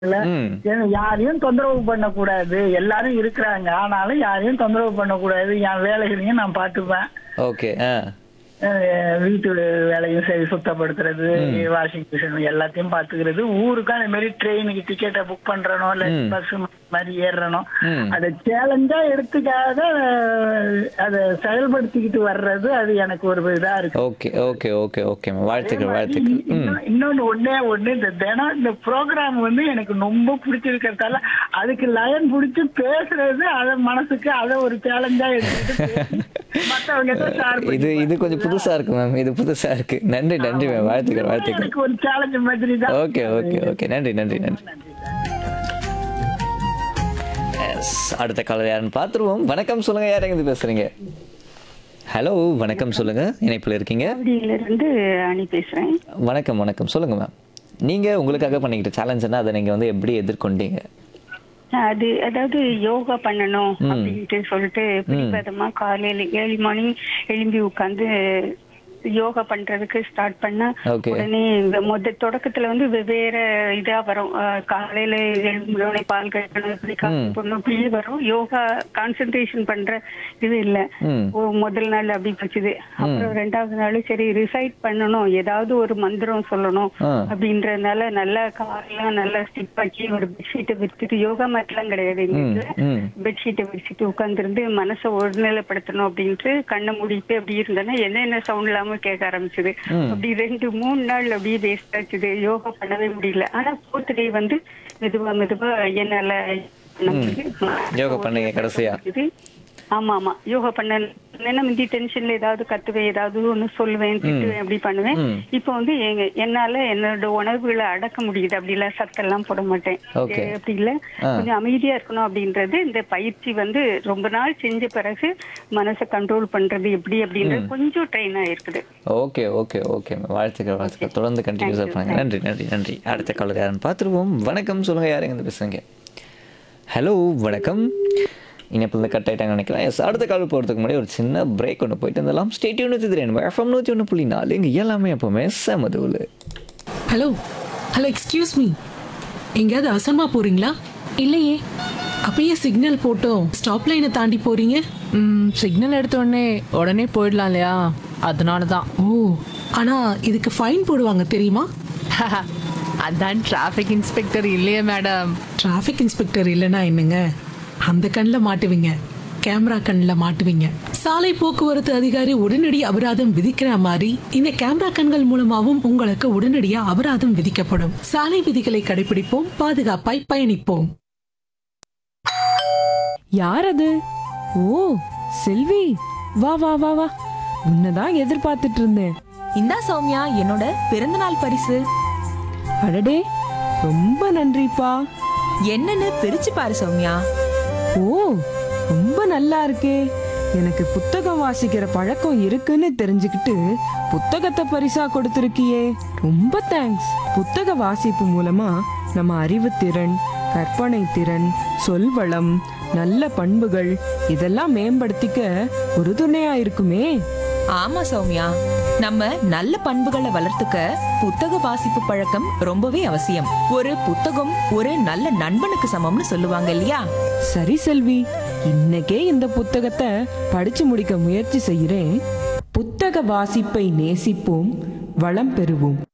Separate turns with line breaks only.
இல்ல
ம்.
ஏன்னா யாரையும் தொந்தரவு பண்ணக்கூடாது எல்லாரும் இருக்கிறாங்க ஆனாலும் யாரையும் தொந்தரவு பண்ணக்கூடாது என் வேலைகளையும் நான் பார்த்துப்பேன்
ஓகே ஆ
அஹ் வீட்டு வேலையும் சரி சுத்தப்படுத்துறது வாஷிங் மிஷின் எல்லாத்தையும் பாத்துக்கிறது ஊருக்கு அந்த மாதிரி ட்ரெயினுக்கு டிக்கெட்டை புக் பண்றனோ இல்ல
ம்.
பஸ் மாதிரி ஏறுறனோ
ம்.
அதை சேலஞ்சா எடுத்துக்காத அஹ், அதை செயல்படுத்திக்கிட்டு வர்றது அது எனக்கு ஒரு இதா இருக்கு
ஓகே ஓகே ஓகே ஓகே வாழ்த்துக்கள்
அதே மாதிரி
வாழ்த்துக்கள் ம்
இன்னொ- இன்னொன்னு ஒண்ணே ஒண்ணு இந்த தினம் இந்த ப்ரோக்ராம் வந்து எனக்கு ரொம்ப பிடிச்சிருக்கிறதால அதுக்கு லயன் பிடிச்சி பேசுறது அத மனசுக்கு அத ஒரு சேலஞ்சா எடுத்துக்கிட்டு பேசி மத்தவங்க கிட்ட share
இது
பண்ணிப்பேன்.
இது கொஞ்சம் புதுசா இருக்கு மேம் இது புதுசா இருக்கு நன்றி நன்றி மேம் வாழ்த்துக்கள்
இதுவே
வாழ்த்துக்கள்
எனக்கு ஒரு சேலஞ்ச் மாதிரி தான்
ஓகே ஓகே ஓகே நன்றி நன்றி நன்றி
நன்றி
எஸ் அடுத்த காலர் யாருன்னு பார்த்துருவோம் வணக்கம் சொல்லுங்க யார் எங்க பேசுறீங்க ஹலோ வணக்கம் சொல்லுங்க இணைப்பில் இருக்கீங்க
அப்படியில இருந்து அணி பேசுறேன்
வணக்கம் வணக்கம் சொல்லுங்க மேம் நீங்க உங்களுக்காக பண்ணிக்கிட்ட சேலஞ்சுன்னா அதை நீங்க வந்து எப்படி எதிர்கொண்டீங்க
அது அதாவது யோகா பண்ணணும் அப்படின்ட்டு சொல்லிட்டு பிடிவாதமா காலையில ஏழு மணி எழும்பி உட்கார்ந்து யோகா பண்றதுக்கு ஸ்டார்ட் பண்ண
Okay.
உடனே இந்த முத தொடக்கத்துல வந்து வெவ்வேறு இதா வரும் அஹ் காலையில எழும்பி பால் கட்டணும் இப்படி காஃபி போடணும் இப்படியே வரும் யோகா கான்சென்ட்ரேஷன் பண்ற இது இல்ல
ம்
ஓ, முதல் நாள் அப்படி போச்சுது அப்புறம் ரெண்டாவது நாள் சரி ரிசைட் பண்ணணும் ஏதாவது ஒரு மந்திரம் சொல்லணும்
ஆ.
அப்படின்றதுனால நல்லா காரெல்லாம் நல்லா ஸ்டிப் ஆக்கி ஒரு பெட்ஷீட்டை விரிச்சிட்டு யோகா மேட்லாம் கிடையாது எங்க
ம்
வீட்டுல
ம்
பெட்ஷீட்டை விரிச்சிட்டு உட்காந்துருந்து மனசை ஒருநிலைப்படுத்தணும் அப்படின்ட்டு கண்ணை மூடிட்டு அப்படி இருந்தேன்னா என்னென்ன சவுண்ட் இல்லாம கேட்க ஆரம்பிச்சது
ம்.
அப்படி ரெண்டு மூணு நாள் அப்படியே வேஸ்ட் ஆச்சுது யோகா பண்ணவே முடியல ஆனா ஃபோர்த் டே வந்து மெதுவா மெதுவா என்னால பண்ண முடியுது.
யோகா பண்ணீங்க கடைசியா
இது ஆமா ஆமா யோகா பண்ண என்ன முந்தி டென்ஷன்ல ஏதாவது கத்துவேன் ஏதாவது ஒண்ணு சொல்லுவேன் திட்டுவேன் அப்படி பண்ணுவேன்
ம்.
இப்போ வந்து எங்க என்னால என்னோட உணர்வுகளை அடக்க முடியுது அப்படி இல்ல சத்தெல்லாம் போட மாட்டேன்
Okay.
ஏ, அப்படி இல்ல
ஆ.
கொஞ்சம் அமைதியா இருக்கணும் அப்படின்றது இந்த பயிற்சி வந்து ரொம்ப நாள் செஞ்ச பிறகு மனசை கண்ட்ரோல் பண்றது எப்படி அப்படின்றது கொஞ்சம் ட்ரெயின் ஆயிருக்குது
ஓகே ஓகே ஓகே மேம் வாழ்த்துக்கள் வாழ்த்துக்கள் தொடர்ந்து கண்டினியூஸாக பண்ணுங்க நன்றி நன்றி நன்றி அடுத்த காலர் யாருன்னு பார்த்துருவோம் வணக்கம் சொல்லுங்க யார் எங்க பேசுறீங்க ஹலோ வணக்கம் இணைப்பில் கட் ஆகிட்டாங்க நினைக்கிறேன் எஸ் அடுத்த கால் போகிறதுக்கு முன்னாடி ஒரு சின்ன பிரேக் ஒன்று போயிட்டு இருந்தலாம் ஸ்டேட்யூன் தெரியும் எஃப்எம் நூற்றி ஒன்று புள்ளி நாலு இங்கே எல்லாமே எப்போவுமே செமதுவில்
ஹலோ ஹலோ எக்ஸ்கியூஸ் மீ எங்கேயாவது அவசரமா போறீங்களா
இல்லையே
அப்பயே சிக்னல் போட்டோம் ஸ்டாப் லைனை தாண்டி போறீங்க
ம் சிக்னல் எடுத்த உடனே உடனே போயிடலாம் இல்லையா அதனால தான்
ஓ ஆனா இதுக்கு ஃபைன் போடுவாங்க தெரியுமா
அதான் டிராஃபிக் இன்ஸ்பெக்டர் இல்லையே மேடம்
டிராஃபிக் இன்ஸ்பெக்டர் இல்லைன்னா என்னங்க அந்த கண்ணில் மாட்டுவீங்க கேமரா கண்ணில் மாட்டுவீங்க சாலை போக்குவரத்து அதிகாரி உடனடி அபராதம் விதிக்கிற மாதிரி இந்த கேமரா கண்கள் மூலமாவும் உங்களுக்கு உடனடியா அபராதம் விதிக்கப்படும் சாலை விதிகளை கடைபிடிப்போம் பாதுகாப்பாய் பயணிப்போம்
யார் அது ஓ செல்வி வா வா வா வா உன்னதான் எதிர்பார்த்துட்டு இருந்தேன்
இந்தா சௌமியா என்னோட பிறந்தநாள் பரிசு
அடடே ரொம்ப நன்றிப்பா
என்னன்னு பிரிச்சு பாரு சௌமியா
ஓ ரொம்ப நல்லா இருக்கே எனக்கு புத்தகம் வாசிக்கிற பழக்கம் இருக்குன்னு தெரிஞ்சுக்கிட்டு புத்தகத்தை பரிசா கொடுத்திருக்கியே ரொம்ப தேங்க்ஸ் புத்தக வாசிப்பு மூலமா நம்ம அறிவுத்திறன் கற்பனை திறன் சொல்வளம் நல்ல பண்புகள் இதெல்லாம் மேம்படுத்திக்க உறுதுணையா இருக்குமே
ஆமா சௌமியா நம்ம நல்ல பண்புகளை வளர்த்துக்க புத்தக வாசிப்பு பழக்கம் ரொம்பவே அவசியம் ஒரு புத்தகம் ஒரு நல்ல நண்பனுக்கு சமம்னு சொல்லுவாங்க இல்லையா
சரி செல்வி இன்னைக்கே இந்த புத்தகத்தை படிச்சு முடிக்க முயற்சி செய்கிறேன் புத்தக வாசிப்பை நேசிப்போம் வளம் பெறுவோம்